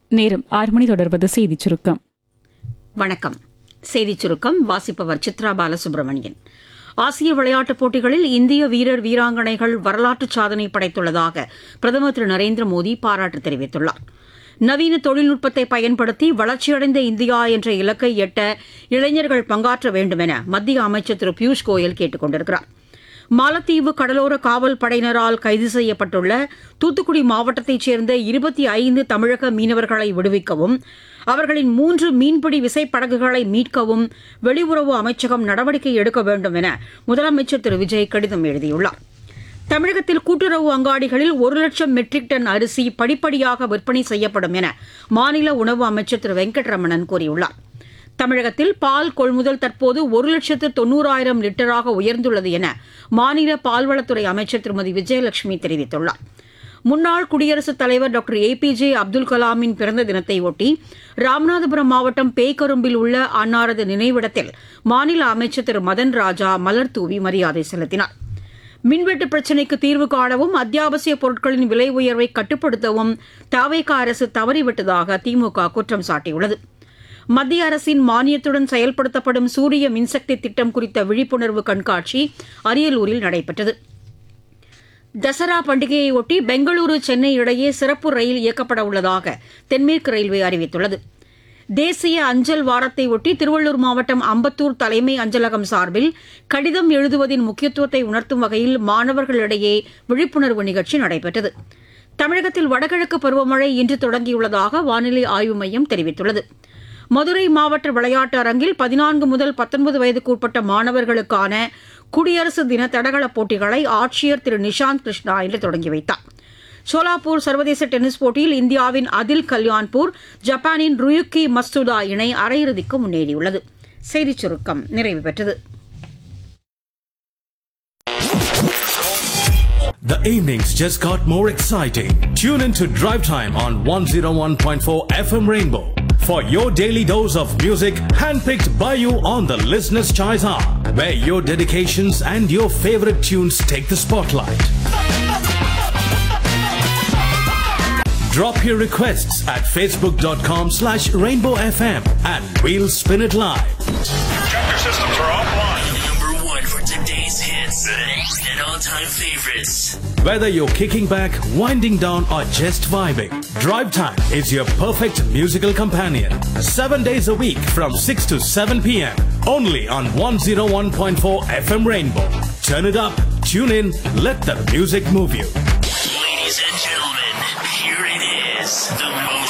நேரம் ஆறு மணி தொடர்வது செய்திச் சுருக்கம் வணக்கம் செய்திச் சுருக்கம் வாசிப்பவர் சித்ரா பாலசுப்ரமணியன் ஆசிய விளையாட்டுப் போட்டிகளில் இந்திய வீரர் வீராங்கனைகள் வரலாற்று சாதனை படைத்துள்ளதாக பிரதமர் திரு நரேந்திர மோடி பாராட்டு தெரிவித்துள்ளார் நவீன தொழில்நுட்பத்தை பயன்படுத்தி வளர்ச்சியடைந்த இந்தியா என்ற இலக்கை எட்ட இளைஞர்கள் பங்காற்ற வேண்டும் என மத்திய அமைச்சர் திரு பியூஷ் கோயல் கேட்டுக் கொண்டிருக்கிறார் மாலத்தீவு கடலோர காவல் படையினரால் கைது செய்யப்பட்டுள்ள தூத்துக்குடி மாவட்டத்தைச் சேர்ந்த இருபத்தி ஐந்து தமிழக மீனவர்களை விடுவிக்கவும் அவர்களின் மூன்று மீன்பிடி விசைப்படகுகளை மீட்கவும் வெளியுறவு அமைச்சகம் நடவடிக்கை எடுக்க வேண்டும் என முதலமைச்சர் திரு விஜய் கடிதம் எழுதியுள்ளார் தமிழகத்தில் கூட்டுறவு அங்காடிகளில் ஒரு லட்சம் மெட்ரிக் டன் அரிசி படிப்படியாக விற்பனை செய்யப்படும் என மாநில உணவு அமைச்சர் திரு வெங்கட்ரமணன் கூறியுள்ளார் தமிழகத்தில் பால் கொள்முதல் தற்போது ஒரு லட்சத்து தொண்ணூறாயிரம் லிட்டராக உயர்ந்துள்ளது என மாநில பால்வளத்துறை அமைச்சர் திருமதி விஜயலட்சுமி தெரிவித்துள்ளார் முன்னாள் குடியரசுத் தலைவர் doctor A P J Abdul கலாமின் பிறந்த தினத்தை ஒட்டி ராமநாதபுரம் மாவட்டம் பேய்கரும்பில் உள்ள அன்னாரது நினைவிடத்தில் மாநில அமைச்சர் திரு மதன் ராஜா மலர் தூவி மரியாதை செலுத்தினார் மின்வெட்டு பிரச்சினைக்கு தீர்வு காணவும் அத்தியாவசிய பொருட்களின் விலை உயர்வை கட்டுப்படுத்தவும் தவேக அரசு தவறிவிட்டதாக திமுக குற்றம் சாட்டியுள்ளது மத்திய அரசின் மானியத்துடன் செயல்படுத்தப்படும் சூரிய மின்சக்தி திட்டம் குறித்த விழிப்புணர்வு கண்காட்சி அரியலூரில் நடைபெற்றது தசரா பண்டிகையையொட்டி பெங்களூரு சென்னை இடையே சிறப்பு ரயில் இயக்கப்பட உள்ளதாக தென்மேற்கு ரயில்வே அறிவித்துள்ளது தேசிய அஞ்சல் வாரத்தை ஒட்டி திருவள்ளூர் மாவட்டம் அம்பத்தூர் தலைமை அஞ்சலகம் சார்பில் கடிதம் எழுதுவதின் முக்கியத்துவத்தை உணர்த்தும் வகையில் மாணவர்களிடையே விழிப்புணர்வு நிகழ்ச்சி நடைபெற்றது தமிழகத்தில் வடகிழக்கு பருவமழை இன்று தொடங்கியுள்ளதாக வானிலை ஆய்வு மையம் தெரிவித்துள்ளது மதுரை மாவட்ட விளையாட்டு அரங்கில் பதினான்கு முதல் பத்தொன்பது வயதுக்கு உட்பட்ட மாணவர்களுக்கான குடியரசு தின தடகள போட்டிகளை ஆட்சியர் திரு நிஷாந்த் கிருஷ்ணா இன்று தொடங்கி வைத்தார் சோலாப்பூர் சர்வதேச டென்னிஸ் போட்டியில் இந்தியாவின் அதில் கல்யாண்பூர் ஜப்பானின் ருயுக்கி மஸ்துதா இணை அரையிறுதிக்கு முன்னேறியுள்ளது செய்திச் சுருக்கம் நிறைவு பெற்றது The evenings just got more exciting. Tune in to Drive Time on 101.4 FM Rainbow for your daily dose of music handpicked by you on the Listener's Choice Hour, where your dedications and your favorite tunes take the spotlight. Drop your requests at facebook.com slash rainbow FM and we'll spin it live. Chapter systems are offline. Number one for today's hits and all-time favorites. Whether you're kicking back, winding down, or just vibing, Drive Time is your perfect musical companion. Seven days a week from 6 to 7 p.m. Only on 101.4 FM Rainbow. Turn it up, tune in, let the music move you. Ladies and gentlemen, here it is. The most